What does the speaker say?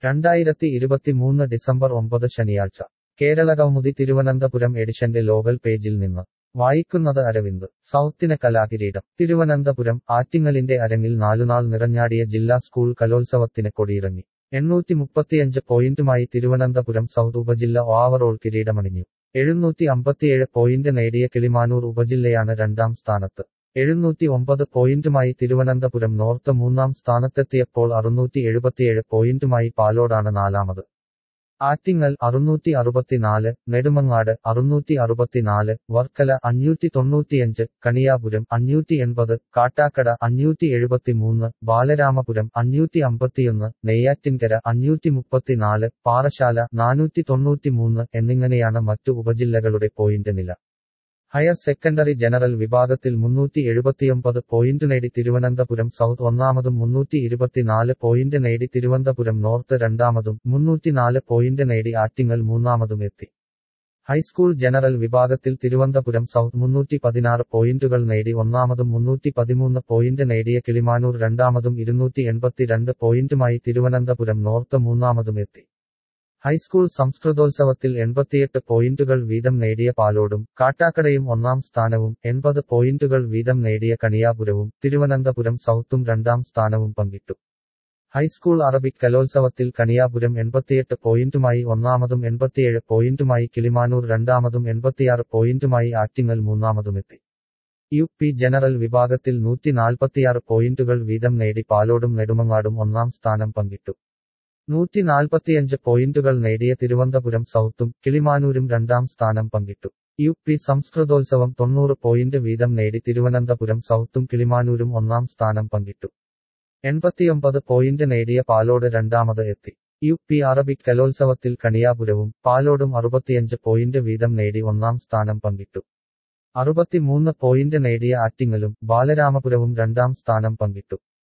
രണ്ടായിരത്തി ഇരുപത്തിമൂന്ന് ഡിസംബർ ഒമ്പത് ശനിയാഴ്ച കേരളകൗമുദി തിരുവനന്തപുരം എഡിഷന്റെ ലോകൽ പേജിൽ നിന്ന് വായിക്കുന്നത് അരവിന്ദ് സൗത്തിന് കലാകിരീടം തിരുവനന്തപുരം ആറ്റിങ്ങലിന്റെ അരങ്ങിൽ നാലുനാൾ നിറഞ്ഞാടിയ ജില്ലാ സ്കൂൾ കലോത്സവത്തിന് കൊടിയിറങ്ങി എണ്ണൂറ്റി മുപ്പത്തിയഞ്ച് പോയിന്റുമായി തിരുവനന്തപുരം സൗത്ത് ഉപജില്ല ഓവറോൾ കിരീടമണിഞ്ഞു എഴുന്നൂറ്റി അമ്പത്തിയേഴ് പോയിന്റ് നേടിയ കിളിമാനൂർ ഉപജില്ലയാണ് രണ്ടാം സ്ഥാനത്ത് എഴുന്നൂറ്റി ഒമ്പത് പോയിന്റുമായി തിരുവനന്തപുരം നോർത്ത് മൂന്നാം സ്ഥാനത്തെത്തിയപ്പോൾ അറുന്നൂറ്റി എഴുപത്തിയേഴ് പോയിന്റുമായി പാലോടാണ് നാലാമത് ആറ്റിങ്ങൽ അറുന്നൂറ്റി അറുപത്തിനാല് നെടുമങ്ങാട് അറുന്നൂറ്റി അറുപത്തിനാല് വർക്കല അഞ്ഞൂറ്റി തൊണ്ണൂറ്റിയഞ്ച് കണിയാപുരം അഞ്ഞൂറ്റി എൺപത് കാട്ടാക്കട അഞ്ഞൂറ്റി എഴുപത്തിമൂന്ന് ബാലരാമപുരം അഞ്ഞൂറ്റി അമ്പത്തിയൊന്ന് നെയ്യാറ്റിൻകര അഞ്ഞൂറ്റി മുപ്പത്തിനാല് പാറശാല നാനൂറ്റി തൊണ്ണൂറ്റിമൂന്ന് എന്നിങ്ങനെയാണ് മറ്റു ഉപജില്ലകളുടെ പോയിന്റ് നില ഹയർ സെക്കൻഡറി ജനറൽ വിഭാഗത്തിൽ മുന്നൂറ്റി എഴുപത്തിയൊമ്പത് പോയിന്റ് നേടി തിരുവനന്തപുരം സൗത്ത് ഒന്നാമതും മുന്നൂറ്റി ഇരുപത്തിനാല് പോയിന്റ് നേടി തിരുവനന്തപുരം നോർത്ത് രണ്ടാമതും മുന്നൂറ്റിനാല് പോയിന്റ് നേടി ആറ്റിങ്ങൽ മൂന്നാമതും എത്തി ഹൈസ്കൂൾ ജനറൽ വിഭാഗത്തിൽ തിരുവനന്തപുരം സൗത്ത് മുന്നൂറ്റി പതിനാറ് പോയിന്റുകൾ നേടി ഒന്നാമതും മുന്നൂറ്റി പതിമൂന്ന് പോയിന്റ് നേടിയ കിളിമാനൂർ രണ്ടാമതും ഇരുന്നൂറ്റി എൺപത്തിരണ്ട് പോയിന്റുമായി തിരുവനന്തപുരം നോർത്ത് മൂന്നാമതും എത്തി ഹൈസ്കൂൾ സംസ്കൃതോത്സവത്തിൽ എൺപത്തിയെട്ട് പോയിന്റുകൾ വീതം നേടിയ പാലോടും കാട്ടാക്കടയും ഒന്നാം സ്ഥാനവും എൺപത് പോയിന്റുകൾ വീതം നേടിയ കണിയാപുരവും തിരുവനന്തപുരം സൗത്തും രണ്ടാം സ്ഥാനവും പങ്കിട്ടു ഹൈസ്കൂൾ അറബിക് കലോത്സവത്തിൽ കണിയാപുരം എൺപത്തിയെട്ട് പോയിന്റുമായി ഒന്നാമതും എൺപത്തിയേഴ് പോയിന്റുമായി കിളിമാനൂർ രണ്ടാമതും എൺപത്തിയാറ് പോയിന്റുമായി ആറ്റിങ്ങൽ മൂന്നാമതുമെത്തി യു പി ജനറൽ വിഭാഗത്തിൽ നൂറ്റി നാൽപ്പത്തിയാറ് പോയിന്റുകൾ വീതം നേടി പാലോടും നെടുമങ്ങാടും ഒന്നാം സ്ഥാനം പങ്കിട്ടു നൂറ്റി നാൽപ്പത്തിയഞ്ച് പോയിന്റുകൾ നേടിയ തിരുവനന്തപുരം സൗത്തും കിളിമാനൂരും രണ്ടാം സ്ഥാനം പങ്കിട്ടു യു പി സംസ്കൃതോത്സവം തൊണ്ണൂറ് പോയിന്റ് വീതം നേടി തിരുവനന്തപുരം സൗത്തും കിളിമാനൂരും ഒന്നാം സ്ഥാനം പങ്കിട്ടു എൺപത്തിയൊമ്പത് പോയിന്റ് നേടിയ പാലോട് രണ്ടാമത് എത്തി യു പി അറബിക് കലോത്സവത്തിൽ കണിയാപുരവും പാലോടും അറുപത്തിയഞ്ച് പോയിന്റ് വീതം നേടി ഒന്നാം സ്ഥാനം പങ്കിട്ടു അറുപത്തിമൂന്ന് പോയിന്റ് നേടിയ ആറ്റിങ്ങലും ബാലരാമപുരവും രണ്ടാം സ്ഥാനം പങ്കിട്ടു